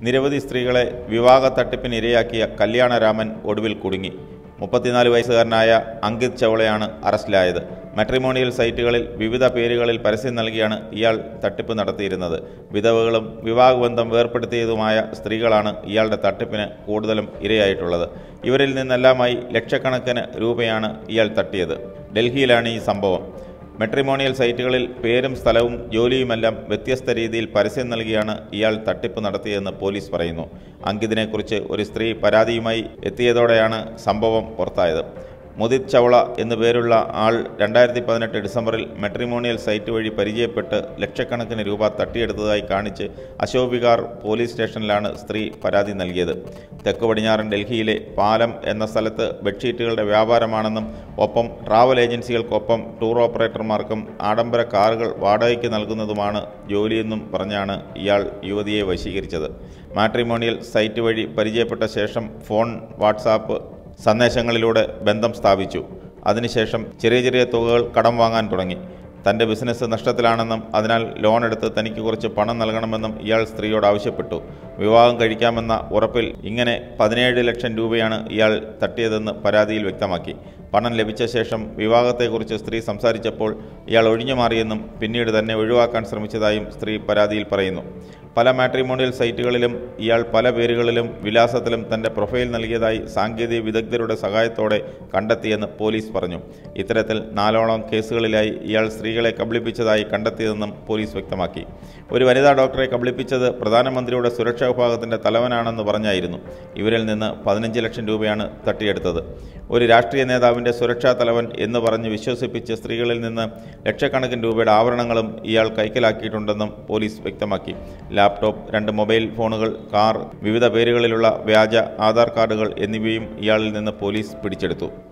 നിരവധി സ്ത്രീകളെ വിവാഹ തട്ടിപ്പിന് ഇരയാക്കിയ കല്യാണരാമൻ ഒടുവിൽ കുടുങ്ങി മുപ്പത്തിനാല് വയസ്സുകാരനായ അങ്കിത് ചൗളയാണ് അറസ്റ്റിലായത് മാട്രിമോണിയൽ സൈറ്റുകളിൽ വിവിധ പേരുകളിൽ പരസ്യം നൽകിയാണ് ഇയാൾ തട്ടിപ്പ് നടത്തിയിരുന്നത് വിധവകളും വിവാഹബന്ധം വേർപ്പെടുത്തിയതുമായ സ്ത്രീകളാണ് ഇയാളുടെ തട്ടിപ്പിന് കൂടുതലും ഇരയായിട്ടുള്ളത് ഇവരിൽ നിന്നെല്ലാമായി ലക്ഷക്കണക്കിന് രൂപയാണ് ഇയാൾ തട്ടിയത് ഡൽഹിയിലാണ് ഈ സംഭവം മെട്രിമോണിയൽ സൈറ്റുകളിൽ പേരും സ്ഥലവും ജോലിയുമെല്ലാം വ്യത്യസ്ത രീതിയിൽ പരസ്യം നൽകിയാണ് ഇയാൾ തട്ടിപ്പ് നടത്തിയതെന്ന് പോലീസ് പറയുന്നു അങ്കിതിനെക്കുറിച്ച് ഒരു സ്ത്രീ പരാതിയുമായി എത്തിയതോടെയാണ് സംഭവം പുറത്തായത് മുദിത് ചൗള എന്നു പേരുള്ള ആൾ രണ്ടായിരത്തി പതിനെട്ട് ഡിസംബറിൽ മെട്രിമോണിയൽ സൈറ്റ് വഴി പരിചയപ്പെട്ട് ലക്ഷക്കണക്കിന് രൂപ തട്ടിയെടുത്തതായി കാണിച്ച് അശോക് വികാർ പോലീസ് സ്റ്റേഷനിലാണ് സ്ത്രീ പരാതി നൽകിയത് തെക്ക് പടിഞ്ഞാറൻ ഡൽഹിയിലെ പാലം എന്ന സ്ഥലത്ത് ബെഡ്ഷീറ്റുകളുടെ വ്യാപാരമാണെന്നും ഒപ്പം ട്രാവൽ ഏജൻസികൾക്കൊപ്പം ടൂർ ഓപ്പറേറ്റർമാർക്കും ആഡംബര കാറുകൾ വാടകയ്ക്ക് നൽകുന്നതുമാണ് ജോലിയെന്നും പറഞ്ഞാണ് ഇയാൾ യുവതിയെ വശീകരിച്ചത് മാട്രിമോണിയൽ സൈറ്റ് വഴി പരിചയപ്പെട്ട ശേഷം ഫോൺ വാട്സാപ്പ് സന്ദേശങ്ങളിലൂടെ ബന്ധം സ്ഥാപിച്ചു അതിനുശേഷം ചെറിയ ചെറിയ തുകകൾ കടം വാങ്ങാൻ തുടങ്ങി തൻ്റെ ബിസിനസ് നഷ്ടത്തിലാണെന്നും അതിനാൽ ലോൺ എടുത്ത് തനിക്ക് കുറച്ച് പണം നൽകണമെന്നും ഇയാൾ സ്ത്രീയോട് ആവശ്യപ്പെട്ടു വിവാഹം കഴിക്കാമെന്ന ഉറപ്പിൽ ഇങ്ങനെ പതിനേഴ് ലക്ഷം രൂപയാണ് ഇയാൾ തട്ടിയതെന്ന് പരാതിയിൽ വ്യക്തമാക്കി പണം ലഭിച്ച ശേഷം വിവാഹത്തെക്കുറിച്ച് സ്ത്രീ സംസാരിച്ചപ്പോൾ ഇയാൾ ഒഴിഞ്ഞു മാറിയെന്നും പിന്നീട് തന്നെ ഒഴിവാക്കാൻ ശ്രമിച്ചതായും സ്ത്രീ പരാതിയിൽ പറയുന്നു പല മാട്രിമോണിയൽ സൈറ്റുകളിലും ഇയാൾ പല പേരുകളിലും വിലാസത്തിലും തൻ്റെ പ്രൊഫൈൽ നൽകിയതായി സാങ്കേതിക വിദഗ്ധരുടെ സഹായത്തോടെ കണ്ടെത്തിയെന്ന് പോലീസ് പറഞ്ഞു ഇത്തരത്തിൽ നാലോളം കേസുകളിലായി ഇയാൾ സ്ത്രീകളെ കബളിപ്പിച്ചതായി കണ്ടെത്തിയതെന്നും പോലീസ് വ്യക്തമാക്കി ഒരു വനിതാ ഡോക്ടറെ കബളിപ്പിച്ചത് പ്രധാനമന്ത്രിയുടെ സുരക്ഷാ വിഭാഗത്തിൻ്റെ തലവനാണെന്ന് പറഞ്ഞായിരുന്നു ഇവരിൽ നിന്ന് പതിനഞ്ച് ലക്ഷം രൂപയാണ് തട്ടിയെടുത്തത് ഒരു രാഷ്ട്രീയ നേതാവിൻ്റെ സുരക്ഷാ തലവൻ എന്ന് പറഞ്ഞ് വിശ്വസിപ്പിച്ച് സ്ത്രീകളിൽ നിന്ന് ലക്ഷക്കണക്കിന് രൂപയുടെ ആഭരണങ്ങളും ഇയാൾ കൈക്കലാക്കിയിട്ടുണ്ടെന്നും പോലീസ് വ്യക്തമാക്കി ലാപ്ടോപ്പ് രണ്ട് മൊബൈൽ ഫോണുകൾ കാർ വിവിധ പേരുകളിലുള്ള വ്യാജ ആധാർ കാർഡുകൾ എന്നിവയും ഇയാളിൽ നിന്ന് പോലീസ് പിടിച്ചെടുത്തു